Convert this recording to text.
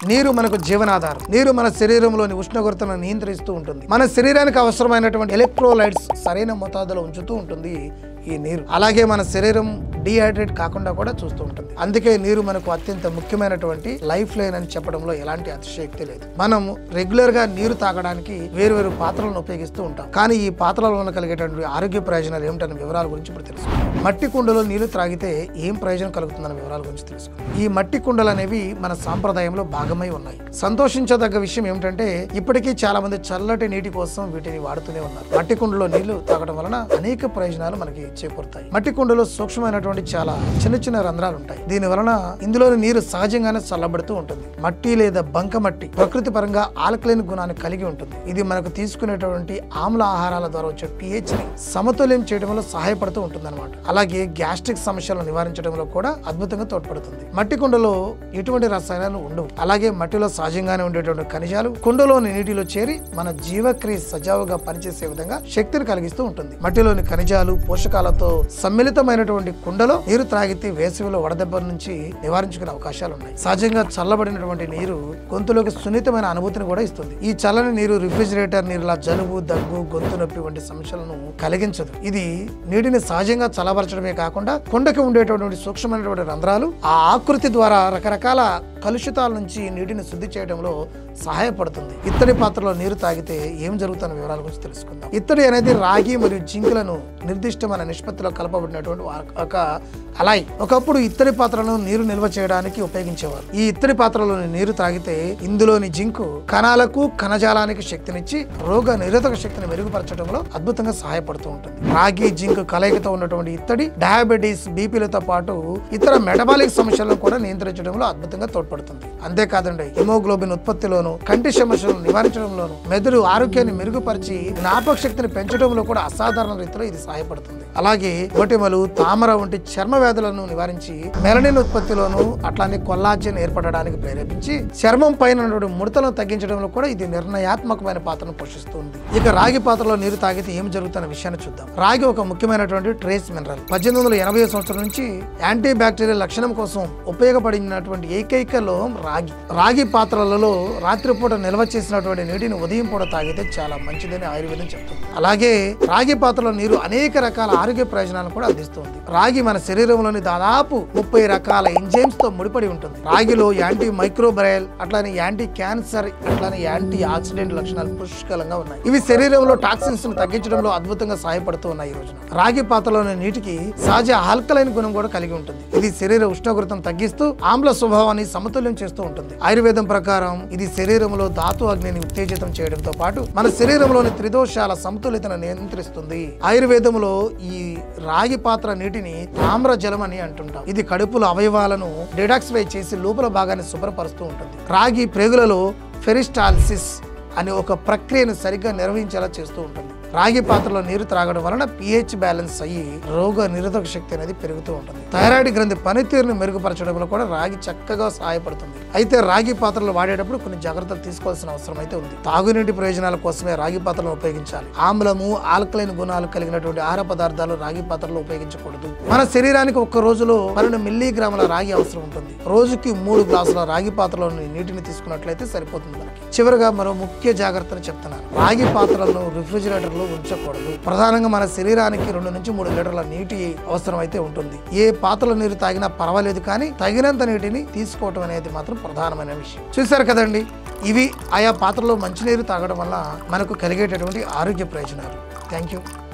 నీరు మనకు జీవనాధారం నీరు మన శరీరంలోని ఉష్ణోగ్రతను నియంత్రిస్తూ ఉంటుంది మన శరీరానికి అవసరమైనటువంటి ఎలక్ట్రోలైట్స్ సరైన మోతాదులో ఉంచుతూ ఉంటుంది ఈ నీరు అలాగే మన శరీరం డిహైడ్రేట్ కాకుండా కూడా చూస్తూ ఉంటుంది అందుకే నీరు మనకు అత్యంత ముఖ్యమైనటువంటి లైఫ్ లైన్ అని చెప్పడంలో ఎలాంటి అతిశయోక్తి లేదు మనం రెగ్యులర్ గా నీరు తాగడానికి వేరు వేరు పాత్రలను ఉపయోగిస్తూ ఉంటాం కానీ ఈ పాత్రలో ఉన్న కలిగేటువంటి ఆరోగ్య ప్రయోజనాలు ఏమిటనే వివరాల గురించి ఇప్పుడు తెలుసుకుందాం మట్టి కుండలో నీళ్లు త్రాగితే ఏం ప్రయోజనం కలుగుతుందన్న వివరాల గురించి తెలుసుకుందాం ఈ మట్టి కుండలు అనేవి మన సాంప్రదాయంలో భాగమై ఉన్నాయి సంతోషించదగ్గ విషయం ఏమిటంటే ఇప్పటికీ చాలా మంది చల్లటి నీటి కోసం వీటిని వాడుతూనే ఉన్నారు మట్టి కుండలో నీళ్లు తాగడం వలన అనేక ప్రయోజనాలు మనకి చేకూరుతాయి మట్టి కుండలో సూక్ష్మమైనటువంటి చాలా చిన్న చిన్న రంధ్రాలు ఉంటాయి దీని వలన ఇందులోని నీరు సహజంగానే చల్లబడుతూ ఉంటుంది మట్టి లేదా బంక మట్టి ప్రకృతి పరంగా ఆల్కలైన్ గుణాన్ని కలిగి ఉంటుంది ఇది మనకు తీసుకునేటువంటి ఆమ్ల ఆహారాల ద్వారా వచ్చే pH ని సమతుల్యం చేయడంలో సహాయపడుతూ ఉంటుంది అనమాట అలాగే గ్యాస్ట్రిక్ సమస్యలను నివారించడంలో కూడా అద్భుతంగా తోడ్పడుతుంది మట్టి కుండలో ఎటువంటి రసాయనాలు ఉండవు అలాగే మట్టిలో సహజంగానే ఉండేటువంటి ఖనిజాలు కుండలోని నీటిలో చేరి మన జీవక్రియ సజావుగా పనిచేసే విధంగా శక్తిని కలిగిస్తూ ఉంటుంది మట్టిలోని ఖనిజాలు పోషకాలతో సమ్మిళితమైనటువంటి కుండలో నీరు త్రాగితే వేసవిలో వడదెబ్బ నుంచి నివారించుకునే అవకాశాలు ఉన్నాయి సహజంగా చల్లబడినటువంటి నీరు గొంతులోకి సున్నితమైన అనుభూతిని కూడా ఇస్తుంది ఈ చల్లని నీరు రిఫ్రిజిరేటర్ నీరులా జలుబు దగ్గు గొంతు నొప్పి వంటి సమస్యలను కలిగించదు ఇది నీటిని సహజంగా చల్లబరచడమే కాకుండా కుండకి ఉండేటటువంటి సూక్ష్మమైనటువంటి రంధ్రాలు ఆ ఆకృతి ద్వారా రకరకాల కలుషితాల నుంచి నీటిని శుద్ధి చేయడంలో సహాయపడుతుంది ఇత్తడి పాత్రలో నీరు తాగితే ఏం జరుగుతున్న వివరాల గురించి తెలుసుకుందాం ఇత్తడి అనేది రాగి మరియు జింకులను నిర్దిష్టమైన నిష్పత్తిలో కలపబడినటువంటి ఒక అలాయ్ ఒకప్పుడు ఇత్తడి పాత్రలను నీరు నిల్వ చేయడానికి ఉపయోగించేవారు ఈ ఇత్తడి పాత్రలోని నీరు తాగితే ఇందులోని జింకు కణాలకు కణజాలానికి శక్తినిచ్చి రోగ నిరోధక శక్తిని మెరుగుపరచడంలో అద్భుతంగా సహాయపడుతూ ఉంటుంది రాగి జింక్ కలయికతో ఉన్నటువంటి ఇత్తడి డయాబెటీస్ బీపీలతో పాటు ఇతర మెటబాలిక్ సమస్యలను కూడా నియంత్రించడంలో అద్భుతంగా తోడ్పడుతుంది అంతేకాదండి హిమోగ్లోబిన్ ఉత్పత్తిలోను కంటి సమస్యలను నివారించడంలోను మెదడు ఆరోగ్యాన్ని మెరుగుపరిచి జ్ఞాపక శక్తిని పెంచడంలో కూడా అసాధారణ రీతిలో ఇది సహాయపడుతుంది అలాగే మొటిమలు తామర వంటి చర్మ వ్యాధులను నివారించి మెలనిన్ ఉత్పత్తిలోను అట్లానే కొల్లాజన్ ఏర్పడడానికి ప్రేరేపించి చర్మం పైన ఉన్నటువంటి ముడతలను తగ్గించడంలో కూడా ఇది నిర్ణయాత్మకమైన పాత్రను పోషిస్తుంది ఇక రాగి పాత్రలో నీరు తాగితే ఏం జరుగుతున్న విషయాన్ని చూద్దాం రాగి ఒక ముఖ్యమైనటువంటి ట్రేస్ మినరల్ పద్దెనిమిది వందల ఎనభై సంవత్సరం నుంచి యాంటీ బ్యాక్టీరియల్ లక్షణం కోసం ఉపయోగపడినటువంటి ఏకైక లోహం రాగి రాగి పాత్రలలో రాత్రిపూట నిల్వ చేసినటువంటి నీటిని ఉదయం పూట తాగితే చాలా మంచిదని ఆయుర్వేదం చెప్తుంది అలాగే రాగి పాత్రలో నీరు అనేక రకాల ఆరోగ్య ప్రయోజనాలను కూడా అందిస్తుంది రాగి మన శరీరంలోని దాదాపు ముప్పై రకాల ఎంజైమ్స్ తో ముడిపడి ఉంటుంది రాగిలో యాంటీ మైక్రోబయల్ అట్లానే యాంటీ క్యాన్సర్ అట్లానే యాంటీ ఆక్సిడెంట్ లక్షణాలు పుష్కలంగా ఉన్నాయి ఇవి శరీరంలో టాక్సిన్స్ ను తగ్గించడంలో అద్భుతంగా సహాయపడుతూ ఉన్నాయి ఈ రోజున రాగి పాత్రలోని నీటికి సహజ ఆల్కలైన్ గుణం కూడా కలిగి ఉంటుంది ఇది శరీర ఉష్ణోగ్రతను తగ్గిస్తూ ఆమ్ల స్వభావాన్ని సమతుల్యం చేస్తూ ఉంటుంది ఆయుర్వేదం ప్రకారం ఇది శరీరంలో ధాతు అగ్నిని ఉత్తేజితం చేయడంతో పాటు మన శరీరంలోని త్రిదోషాల సమతుల్యతను నియంత్రిస్తుంది ఆయుర్వేదంలో ఈ రాగి పాత్ర నీటిని తామ్ర జలం అని అంటుంటాం ఇది కడుపులో అవయవాలను డిడాక్సిఫై చేసి లోపల భాగాన్ని శుభ్రపరుస్తూ ఉంటుంది రాగి ప్రేగులలో ఫెరిస్టాల్సిస్ అనే ఒక ప్రక్రియను సరిగ్గా నిర్వహించేలా చేస్తూ ఉంటుంది రాగి పాత్రలో నీరు త్రాగడం వలన పిహెచ్ బ్యాలెన్స్ అయ్యి రోగ నిరోధక శక్తి అనేది పెరుగుతూ ఉంటుంది థైరాయిడ్ గ్రంథి పనితీరును మెరుగుపరచడంలో కూడా రాగి చక్కగా సహాయపడుతుంది అయితే రాగి పాత్రలు వాడేటప్పుడు కొన్ని జాగ్రత్తలు తీసుకోవాల్సిన అవసరం అయితే ఉంది తాగునీటి ప్రయోజనాల కోసమే రాగి పాత్రలను ఉపయోగించాలి ఆమ్లము ఆల్కలైన్ గుణాలు కలిగినటువంటి ఆహార పదార్థాలు రాగి పాత్రలో ఉపయోగించకూడదు మన శరీరానికి ఒక్క రోజులో పన్నెండు మిల్లీగ్రాముల రాగి అవసరం ఉంటుంది రోజుకి మూడు గ్లాసుల రాగి పాత్రలోని నీటిని తీసుకున్నట్లయితే సరిపోతుంది మనకి చివరిగా మరో ముఖ్య జాగ్రత్తలు చెప్తున్నాను రాగి పాత్రలను రిఫ్రిజిరేటర్ లో ఉంచకూడదు ప్రధానంగా మన శరీరానికి రెండు నుంచి మూడు లీటర్ల నీటి అవసరం అయితే ఉంటుంది ఏ పాత్రలో నీరు తాగినా పర్వాలేదు కానీ తగినంత నీటిని తీసుకోవటం అనేది మాత్రం ప్రధానమైన విషయం చూశారు కదండి ఇవి ఆయా పాత్రలో మంచినీరు తాగడం వల్ల మనకు కలిగేటటువంటి ఆరోగ్య ప్రయోజనాలు థ్యాంక్ యూ